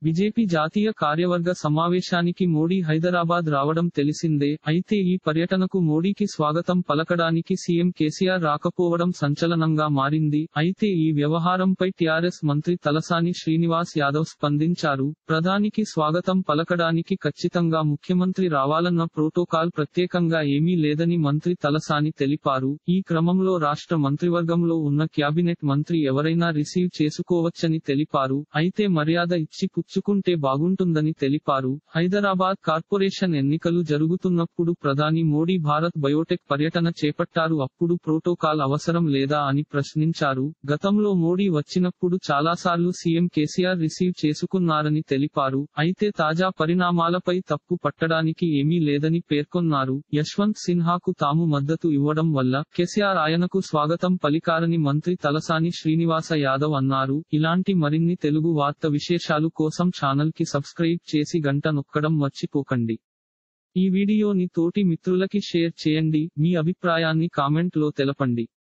BJP జాతీయ కార్యవర్గ సమావేశానికి మోడీ హైదరాబాద్ రావడం తెలిసిందే అయితే ఈ పర్యటనకు మోడీకి స్వాగతం పలకడానికి సీఎం కేసీఆర్ రాకపోవడం సంచలనంగా మారింది అయితే ఈ వ్యవహారంపై టీఆర్ఎస్ మంత్రి తలసాని శ్రీనివాస్ యాదవ్ స్పందించారు ప్రధానికి స్వాగతం పలకడానికి ఖచ్చితంగా ముఖ్యమంత్రి రావాలన్న ప్రోటోకాల్ ప్రత్యేకంగా ఏమీ లేదని మంత్రి తలసాని తెలిపారు ఈ క్రమంలో రాష్ట్ర మంత్రివర్గంలో ఉన్న క్యాబినెట్ మంత్రి ఎవరైనా రిసీవ్ చేసుకోవచ్చని తెలిపారు అయితే మర్యాద ఇచ్చి పుచ్చుకుంటే బాగుంటుందని తెలిపారు హైదరాబాద్ కార్పొరేషన్ ఎన్నికలు జరుగుతున్నప్పుడు ప్రధాని మోడీ భారత్ బయోటెక్ పర్యటన చేపట్టారు అప్పుడు ప్రోటోకాల్ అవసరం లేదా అని ప్రశ్నించారు గతంలో మోడీ వచ్చినప్పుడు చాలాసార్లు సీఎం కేసీఆర్ రిసీవ్ చేసుకున్నారని తెలిపారు అయితే తాజా పరిణామాలపై తప్పు పట్టడానికి ఏమీ లేదని పేర్కొన్నారు యశ్వంత్ సిన్హాకు తాము మద్దతు ఇవ్వడం వల్ల కేసీఆర్ ఆయనకు స్వాగతం పలికారని మంత్రి తలసాని శ్రీనివాస యాదవ్ అన్నారు ఇలాంటి మరిన్ని తెలుగు వార్త విశేషాలు కోసం ఛానల్ కి సబ్స్క్రైబ్ చేసి గంట నొక్కడం మర్చిపోకండి ఈ వీడియోని తోటి మిత్రులకి షేర్ చేయండి మీ అభిప్రాయాన్ని కామెంట్ లో తెలపండి